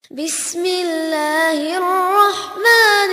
بسم الله الرحمن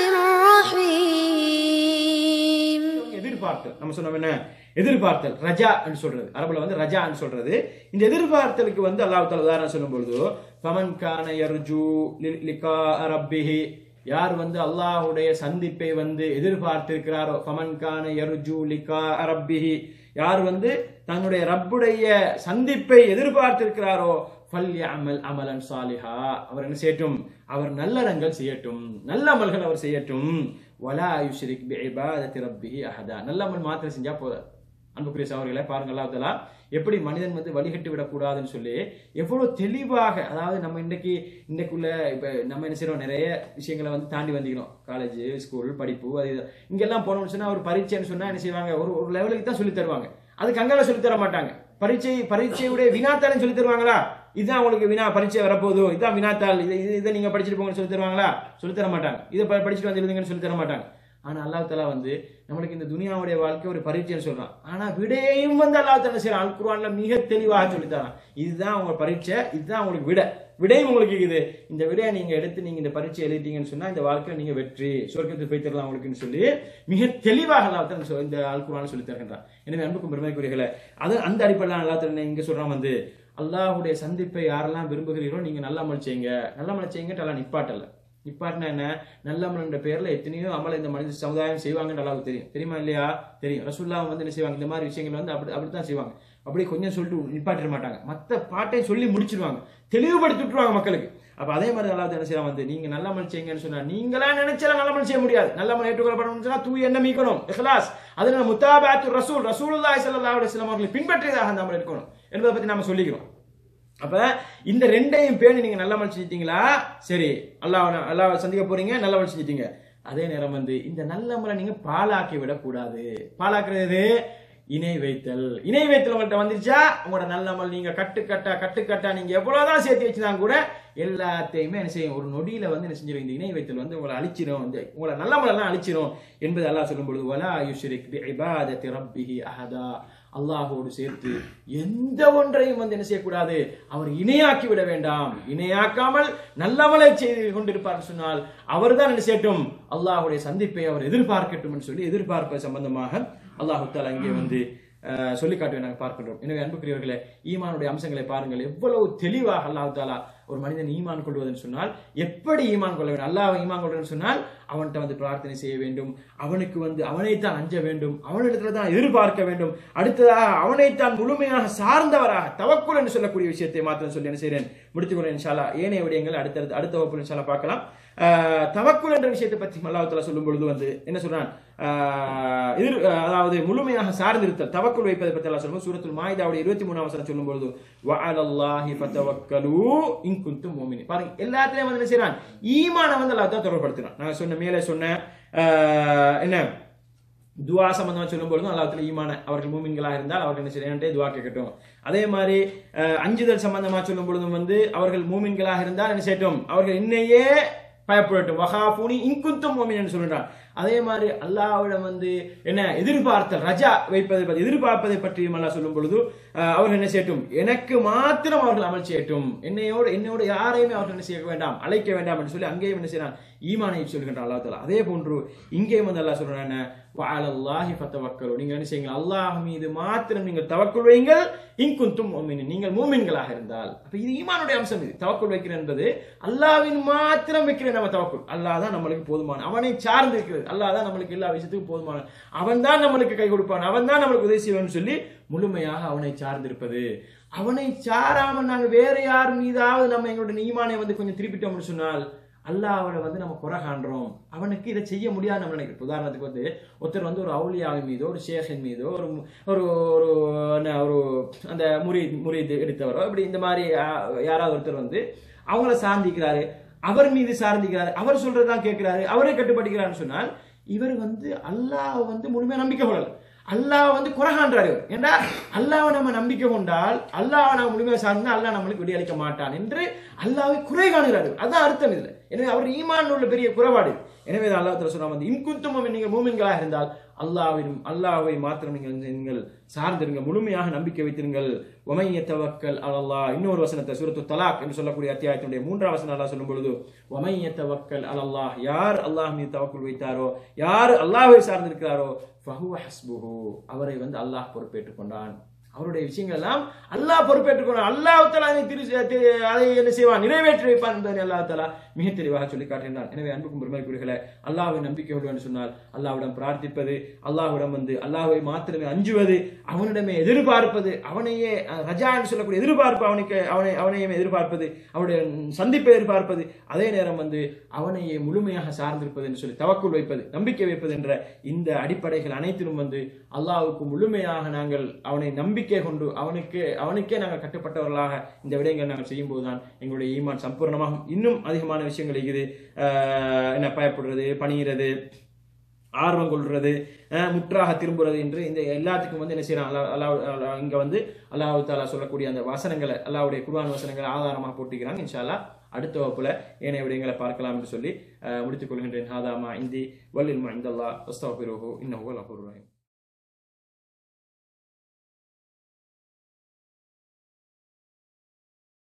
الرحيم எதிர்பார்த்தல் நம்ம சொன்னோம் என்ன எதிர்பார்த்தல் ரஜா என்று சொல்றது அரபுல வந்து ரஜா சொல்றது இந்த எதிர்பார்த்தலுக்கு வந்து அல்லாஹ் தாலா உதாரணம் சொல்லும் பொழுது ஃபமன் கான யர்ஜு லி- லிகா ரப்பிஹி யார் வந்து அல்லாஹ்வுடைய சந்திப்பை வந்து எதிர்பார்த்திருக்கிறாரோ ஃபமன் கான யர்ஜு லிகா ரப்பிஹி யார் வந்து தன்னுடைய ரப்புடைய சந்திப்பை எதிர்பார்த்திருக்கிறாரோ ஃபல்யஅமல் அமலன் சாலிஹா அவர் என்ன செய்யட்டும் அவர் நல்லறங்கள் செய்யட்டும் நல்ல அமல்கள் அவர் செய்யட்டும் வலா யுஷ்ரிக் பிஇபாதத்தி ரப்பிஹி அஹதா நல்ல அமல் மாத்திரம் செஞ்சா போதாது அன்புக்குரிய சகோதரர்களை பாருங்க அல்லாஹ் தஆலா எப்படி மனிதன் வந்து வழிகட்டு விடக்கூடாதுன்னு சொல்லி எவ்வளவு தெளிவாக அதாவது நம்ம இன்னைக்கு இன்னைக்குள்ள இப்ப நம்ம என்ன செய்றோம் நிறைய விஷயங்களை வந்து தாண்டி வந்துக்கிறோம் காலேஜ் ஸ்கூல் படிப்பு அது இது. இங்கெல்லாம் போனோம்னு சொன்னா ஒரு பரீட்சைன்னு சொன்னா என்ன செய்வாங்க ஒரு ஒரு லெவலுக்கு தான் சொல்லி தருவாங்க அதுக்கு அங்கெல்லாம் சொல்லி தர மாட்டாங்க பரீட்சை பரீட்சையுடைய வினாத்தாலும் சொல்லி தருவாங்களா இதுதான் உங்களுக்கு வினா பரீட்சை வரப்போகுது இதுதான் வினாத்தாள் இது இது- இதை நீங்க படிச்சுட்டு போங்கன்னு சொல்லி தருவாங்களா சொல்லி தர மாட்டாங்க இதை ப- படிச்சுட்டு வந்து எழுதுங்கன்னு சொல்லி தர மாட்டாங்க ஆனா அல்லாஹ் தஆலா வந்து நம்மளுக்கு இந்த துனியாவுடைய வாழ்க்கை ஒரு பரீட்சைன்னு சொல்றான் ஆனா விடையையும் வந்து அல்லாஹ் தஆலா செய்யறான் அல் குர்ஆன்ல மிக தெளிவாக சொல்லி தரான் இதுதான் உங்க பரீட்சை இதுதான் உங்களுக்கு விடை விடையும் உங்களுக்கு இருக்குது இந்த விடையை நீங்க எடுத்து நீங்க இந்த பரீட்சை எழுதிட்டீங்கன்னு சொன்னா இந்த வாழ்க்கையில நீங்க வெற்றி சொர்க்கத்துக்கு போய் தரலாம் உங்களுக்குன்னு சொல்லி மிக தெளிவாக அல்லாஹ் தஆலா சொ- இந்த அல் குர்ஆன்ல சொல்லி தருகின்றான் எனவே அன்புக்கும் பெருமைக்குரியர்களே அது அந்த அடிப்படையில் அல்லாஹ் தஆலா இங்க சொல்றான் வந்து அல்லாஹ்வுடைய சந்திப்பை யாரெல்லாம் விரும்புகிறீரோ நீங்க நல்ல அமல் செய்யுங்க நல்ல அமல் செய்யுங்க அல்ல நிப்பாட்டல நிப்பாட்டினா என்ன நல்ல அமல்ன்ற பேர்ல எத்தனையோ அமல இந்த மனித சமுதாயம் செய்வாங்கன்னு அல்லாவுக்கு தெரியும் தெரியுமா இல்லையா தெரியும் ரசூல்லா வந்து என்ன செய்வாங்க இந்த மாதிரி விஷயங்கள் வந்து அப்படி அப்படித்தான் செய்வாங்க அப்படியே கொஞ்சம் சொல்லிட்டு நிப்பாட்டிட மாட்டாங்க மத்த பாட்டையும் சொல்லி முடிச்சிடுவாங்க தெளிவுபடுத்தி விட்டுருவாங்க மக்களுக்கு அப்ப அதே மாதிரி அல்லாஹ் என்ன செய்யலாம் வந்து நீங்க நல்ல அமல் செய்யுங்கன்னு சொன்னா நீங்களா நினைச்சாலும் நல்ல அமல் செய்ய முடியாது நல்ல அமல் ஏற்றுக்கொள்ளப்படணும்னு சொன்னா தூய் என்ன மீக்கணும் இஹ்லாஸ் அதனால முத்தாபாத்து ரசூல் ரசூலுல்லாஹி ஸல்லல்லாஹு அலைஹி வஸல்லம் அவர்களை பின்பற்றியதாக அந்த அமல் இருக்கணும் என்பதை பத்தி நாம சொல்லிக்கிறோம் அப்ப இந்த ரெண்டையும் பேணி நீங்க நல்லமல் செஞ்சிட்டீங்களா சரி அல்லாஹ் அல்லாஹ் சந்திக்க போறீங்க நல்லமல் செஞ்சிட்டீங்க அதே நேரம் வந்து இந்த நல்லமலை நீங்க பாலாக்கி விடக்கூடாது பாலாக்குறது எது? இணை வைத்தல் இணை வைத்தல் உங்கள்கிட்ட வந்துருச்சா உங்களோட நல்லமல் நீங்க கட்டுக்கட்டா கட்டுக்கட்டா நீங்க எவ்வளவுதான் சேர்த்து வச்சுதான் கூட எல்லாத்தையுமே என்ன செய்யும் ஒரு நொடியில வந்து என்ன செஞ்சிடும் இந்த இணை வைத்தல் வந்து உங்களை அழிச்சிரும் இந்த உங்களை நல்லமலெல்லாம் அழிச்சிரும் என்பது அல்லாஹ் சொல்லும் பொழுது வலா யுஷ்ரிக் பி இபாதத்தி ரப்பிஹி அஹதா அல்லாஹோடு சேர்த்து எந்த ஒன்றையும் வந்து என்ன செய்யக்கூடாது அவர் இணையாக்கி விட வேண்டாம் இணையாக்காமல் நல்லவளை செய்து கொண்டிருப்பார் சொன்னால் அவர்தான் என்ன செய்யட்டும் அல்லாஹ்வுடைய சந்திப்பை அவர் எதிர்பார்க்கட்டும் என்று சொல்லி எதிர்பார்ப்பது சம்பந்தமாக அல்லாஹு தாலா இங்கே வந்து அஹ், சொல்லி காட்டுவதை நாங்கள் பார்க்கின்றோம் எனவே அன்புக்குரியவர்களே ஈமானுடைய அம்சங்களை பாருங்கள் எவ்வளவு தெளிவாக அல்லாஹு தாலா ஒரு மனிதன் ஈமான் கொள்வதுன்னு சொன்னால் எப்படி ஈமான் கொள்ள வேண்டும் அல்லாஹ் ஈமான் கொள்வதுன்னு சொன்னால் அவன்கிட்ட வந்து பிரார்த்தனை செய்ய வேண்டும் அவனுக்கு வந்து அவனைத்தான் அஞ்ச வேண்டும் அவனிடத்துல தான் எதிர்பார்க்க வேண்டும் அடுத்ததாக அவனைத்தான் முழுமையாக சார்ந்தவராக தவக்குல் என்று சொல்லக்கூடிய விஷயத்தை மாத்திரம் சொல்லி என்ன செய்கிறேன் முடித்துக்கொள்ள இன்ஷால்லா ஏனைய விடயங்கள் அடுத்த அடுத்த வகுப்பில் இன்ஷால்லா பார்க்கலாம் ஆஹ், தவக்குல் என்ற விஷயத்தை பற்றி அல்லாஹ் தஆலா சொல்லும் பொழுது வந்து என்ன சொல்றான் ஆஹ், எதிர் அதாவது முழுமையாக சார்ந்திருத்தல் தவக்குல் வைப்பதை பற்றி அல்லாஹ் சொல்லும் சூரத்துல் மாயிதாவுடைய இருபத்தி மூணாம் வசனம் சொல்லும் பொழுது வஅலல்லாஹி ஃபதவக்கலு இன் குன்தும் முஃமினீன் பாருங்க எல்லாத்துலயும் வந்து என்ன செய்றான் ஈமானை வந்து அல்லாஹ் தான் தொடர்படுத்துறான் நான் சொன்ன மேலே சொன்ன ஆஹ், என்ன துவா சம்பந்தமா சொல்லும் பொழுதும் அல்லாஹ்வுல ஈமான அவர்கள் மூமின்களாக இருந்தால் அவர்கள் என்ன செய்யணும் துவா கேட்கட்டும் அதே மாதிரி அஹ், அஞ்சுதல் சம்பந்தமா சொல்லும் பொழுதும் வந்து அவர்கள் மூமின்களாக இருந்தால் என்ன செய்யட்டும் அவர்கள் என்னையே பயப்படட்டும் வஹாஃபூனி இன்குந்தும் மூமின் என்று சொல்றான் அதே மாதிரி அல்லாஹ்விடம் வந்து என்ன எதிர்பார்த்தல் ரஜா வைப்பதை பற்றி எதிர்பார்ப்பதை பற்றியும் அல்லாஹ் சொல்லும் பொழுது அஹ், அவர்கள் என்ன செய்யட்டும் எனக்கு மாத்திரம் அவர்கள் அமல் செய்யட்டும் என்னையோடு என்னோட யாரையுமே அவர்கள் என்ன செய்ய வேண்டாம் அழைக்க வேண்டாம் என்று சொல்லி அங்கேயும் என்ன செய்யறான் ஈமானை சொல்கின்றான் அல்லாஹ் தஆலா அதே போன்று இங்கேயும் வந்து அல்லாஹ் சொல்றான் என்ன வஅலல்லாஹி ஃபதவக்கலு நீங்க என்ன செய்யுங்க அல்லாஹ் மீது மாத்திரம் நீங்கள் தவக்குல் வையுங்கள் இன்குந்தும் முஃமினீன் நீங்கள் மூமின்களாக இருந்தால் அப்ப இது ஈமானுடைய அம்சம் இது தவக்குல் வைக்கிறது என்பது அல்லாஹ்வின் மாத்திரம் வைக்கிற நம்ம தவக்குல் அல்லாஹ் தான் நம்மளுக்கு போதுமான அவனை சார்ந்து இருக்கிறது அல்லாஹ் தான் நம்மளுக்கு எல்லா விஷயத்துக்கும் போதுமான அவன் தான் நம்மளுக்கு கை கொடுப்பான் அவன் தான் நம்மளுக்கு உதவி செய்வான்னு சொல்லி முழுமையாக அவனை சார்ந்திருப்பது அவனை சாராம நாங்க வேற யார் மீதாவது நம்ம எங்களுடைய ஈமானை வந்து கொஞ்சம் திருப்பிட்டோம்னு சொன்னால் அல்லாஹ்வை வந்து நம்ம குறை காண்றோம் அவனுக்கு இதை செய்ய முடியாது நம்ம நினைக்கிறோம் உதாரணத்துக்கு வந்து ஒருத்தர் வந்து ஒரு அவுலியாவின் மீதோ ஒரு ஷேഖിன் மீதோ ஒரு மு- ஒரு ஒரு என்ன, ஒரு அந்த முறி முறி எடுத்தவரோ இப்படி இந்த மாதிரி ஆ, யாராவது ஒருத்தர் வந்து அவங்கள சார்ந்திக்கிறாரு அவர் மீது சார்ந்திக்கிறாரு அவர் சொல்றதுதான் கேட்கிறாரு அவரே கட்டுப்பட்டுக்கிறாருன்னு சொன்னால் இவர் வந்து அல்லாஹ் வந்து முழுமையா நம்பிக்கை கொள்ளல அல்லாஹ் வந்து குறைகாண்றாரு இவர். ஏண்டா அல்லாஹ்வை நம்ம நம்பிக்கை கொண்டால் அல்லாஹ் நம்ம முழுமையாக சார்ந்தா அல்லாஹ் நம்மளுக்கு விடியளிக்க மாட்டான் என்று அல்லாஹ்வை குறை காணுகிறாரு அதான் அர்த்தம் இதுல எனவே அவர் ஈமான் உள்ள பெரிய குறைபாடு எனவே தான் அல்லாஹ் தஆலா சொல்றான் வந்து இன்குந்தும் நீங்கள் மூமின்களாக இருந்தால் அல்லாஹ்வின் அல்லாஹ்வை மாத்திரம் நீங்கள் நீங்கள் சார்ந்திருங்க முழுமையாக நம்பிக்கை வைத்திருங்கள் ஒமைய தவக்கல் அலல்லாஹ் இன்னொரு வசனத்தை சூரத்து தலாக் என்று சொல்லக்கூடிய அத்தியாயத்தினுடைய மூன்றாம் வசனம் அல்லாஹ் சொல்லும் பொழுது ஒமைய தவக்கல் அலல்லாஹ் யார் அல்லாஹ் மீது தவக்குள் வைத்தாரோ யார் அல்லாஹ்வை சார்ந்திருக்கிறாரோ ஃபஹுவ ஹஸ்புஹு அவரை வந்து அல்லாஹ் பொறுப்பேற்றுக் கொண்டான் அவருடைய விஷயங்கள் எல்லாம் அல்லாஹ் பொறுப்பேற்றுக் கொண்டான் அல்லாஹ் தலா அதை திரு திரு- அதை என்ன செய்வான் நிறைவேற்றி வைப்பான் என்பதை அல்லாஹ் தலா மிக தெளிவாக சொல்லி காட்டுகின்றான் எனவே அன்புக்கும் பெருமைக்குரியர்களே அல்லாஹ்வை நம்பிக்கை கொள்வது என்று சொன்னால் அல்லாஹ்விடம் பிரார்த்திப்பது அல்லாஹ்விடம் வந்து அல்லாஹ்வை மாத்திரமே அஞ்சுவது அவனிடமே எதிர்பார்ப்பது அவனையே அஹ், ரஜா என்று சொல்லக்கூடிய எதிர்பார்ப்பு அவனுக்கு அவனை அவனையே எதிர்பார்ப்பது அவனுடைய சந்திப்பை எதிர்பார்ப்பது அதே நேரம் வந்து அவனையே முழுமையாக சார்ந்திருப்பது என்று சொல்லி தவக்குள் வைப்பது நம்பிக்கை வைப்பது என்ற இந்த அடிப்படைகள் அனைத்திலும் வந்து அல்லாஹ்வுக்கு முழுமையாக நாங்கள் அவனை நம்பிக்கை கொண்டு அவனுக்கு அவனுக்கே நாங்கள் கட்டுப்பட்டவர்களாக இந்த விடயங்கள் நாங்கள் செய்யும் போதுதான் எங்களுடைய ஈமான் சம்பூர்ணமாகும் இன்னும் அதிகமான விஷயங்கள் இருக்குது ஆஹ் என்ன பயப்படுறது பணிகிறது ஆர்வம் கொள்றது அஹ் முற்றாக திரும்புறது என்று இந்த எல்லாத்துக்கும் வந்து என்ன செய்யறான் அல்லாஹ் அல்லாஹ் அல்லாஹ் இங்க வந்து அல்லாஹ் தாலா சொல்லக்கூடிய அந்த வசனங்களை அல்லாஹ்வுடைய குர்ஆன் வசனங்களை ஆதாரமாக போட்டிக்கிறாங்க இன்ஷா அல்லாஹ் அடுத்த வகுப்புல ஏனைய விடயங்களை பார்க்கலாம் என்று சொல்லி அஹ் முடித்துக் கொள்கின்றேன் ஹாதாமா இந்தி வல்லில் இந்தல்லா அஸ்தஃபிருஹு இன்னஹு வல் கஃபூருர் ரஹீம்